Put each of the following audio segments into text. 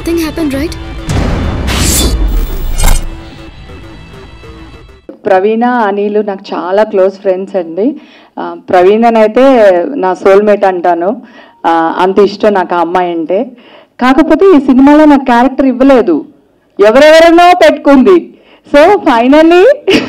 nothing happen right Praveena Anil నాకు చాలా close friends అండి ఆ, ప్రవీణనైతే నా సోల్మేట్ అంటాను ఆ, అంత ఇష్టం నాకు ఆ అమ్మాయి అంటే కాకపోతే ఈ సినిమాలో నాకు క్యారెక్టర్ ఇవ్వలేదు ఎవరెవరినో పెట్టుకుంది సో ఫైనల్లీ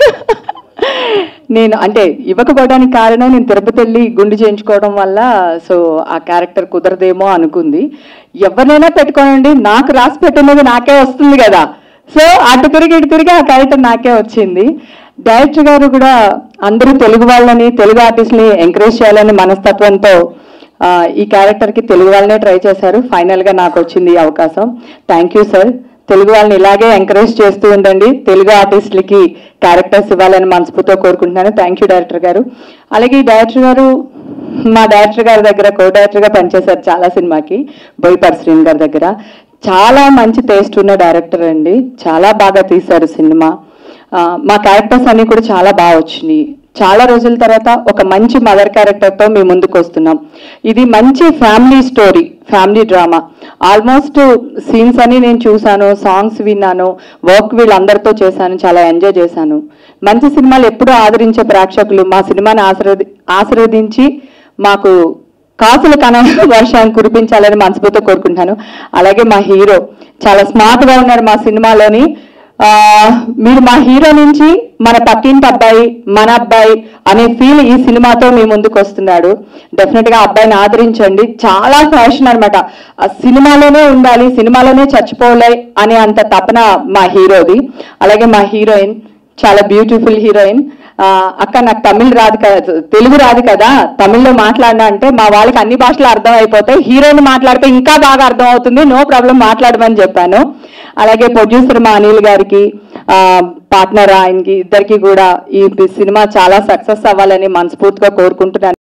నేను అంటే ఇవ్వకపోవడానికి కారణం నేను తిరుపతి వెళ్ళి గుండు చేయించుకోవడం వల్ల సో ఆ క్యారెక్టర్ కుదరదేమో అనుకుంది ఎవరినైనా పెట్టుకోనండి నాకు రాసి పెట్టినది నాకే వస్తుంది కదా సో అటు తిరిగి ఇటు తిరిగి ఆ క్యారెక్టర్ నాకే వచ్చింది డైరెక్టర్ గారు కూడా అందరూ తెలుగు వాళ్ళని తెలుగు ఆర్టిస్ట్ని ఎంకరేజ్ చేయాలని మనస్తత్వంతో ఆ, ఈ క్యారెక్టర్కి తెలుగు వాళ్ళనే ట్రై చేశారు ఫైనల్గా నాకు వచ్చింది ఈ అవకాశం థ్యాంక్ యూ సార్ తెలుగు వాళ్ళని ఇలాగే ఎంకరేజ్ చేస్తూ ఉండండి తెలుగు ఆర్టిస్టులకి క్యారెక్టర్స్ ఇవ్వాలని మనస్ఫూర్తితో కోరుకుంటున్నాను థ్యాంక్ యూ డైరెక్టర్ గారు అలాగే ఈ డైరెక్టర్ గారు మా డైరెక్టర్ గారి దగ్గర కో డైరెక్టర్గా పనిచేశారు చాలా సినిమాకి బోయిపర్ శ్రీన్ గారి దగ్గర చాలా మంచి టేస్ట్ ఉన్న డైరెక్టర్ అండి చాలా బాగా తీశారు సినిమా ఆ, మా క్యారెక్టర్స్ అన్ని కూడా చాలా బాగా వచ్చినాయి చాలా రోజుల తర్వాత ఒక మంచి మదర్ క్యారెక్టర్తో మేము ముందుకు వస్తున్నాం ఇది మంచి family story family drama almost scenes అని నేను చూశాను సాంగ్స్ విన్నాను వర్క్ వీళ్ళందరితో చేశాను చాలా ఎంజాయ్ చేశాను మంచి సినిమాలు ఎప్పుడూ ఆదరించే ప్రేక్షకులు మా సినిమాని ఆశీర్వది ఆశీర్వదించి మాకు కాసుల కన వర్షాన్ని కురిపించాలని మనస్ఫూర్తితో కోరుకుంటాను అలాగే మా హీరో చాలా స్మార్ట్ గా ఉన్నాడు మా సినిమాలోని ఆ, మీరు మా హీరో నుంచి మన పక్కింటి అబ్బాయి మన అబ్బాయి అనే ఫీల్ ఈ సినిమాతో మీ ముందుకు వస్తున్నాడు డెఫినెట్ గా ఆ అబ్బాయిని ఆదరించండి చాలా ఫ్యాషన్ అనమాట ఆ సినిమాలోనే ఉండాలి సినిమాలోనే చచ్చిపోలే అనే అంత తపన మా హీరోది అలాగే మా హీరోయిన్ చాలా బ్యూటిఫుల్ హీరోయిన్ ఆ, అక్క నాకు తమిళ్ రాదు కదా తెలుగు రాదు కదా తమిళ్లో మాట్లాడినా అంటే మా వాళ్ళకి అన్ని భాషలు అర్థం అయిపోతాయి హీరోయిన్ మాట్లాడితే ఇంకా బాగా అర్థం అవుతుంది నో ప్రాబ్లం మాట్లాడమని చెప్పాను అలాగే ప్రొడ్యూసర్ మా అనిల్ గారికి పార్ట్నర్ ఆయనకి ఇద్దరికి కూడా ఈ సినిమా చాలా సక్సెస్ అవ్వాలని మనస్ఫూర్తిగా కోరుకుంటున్నాను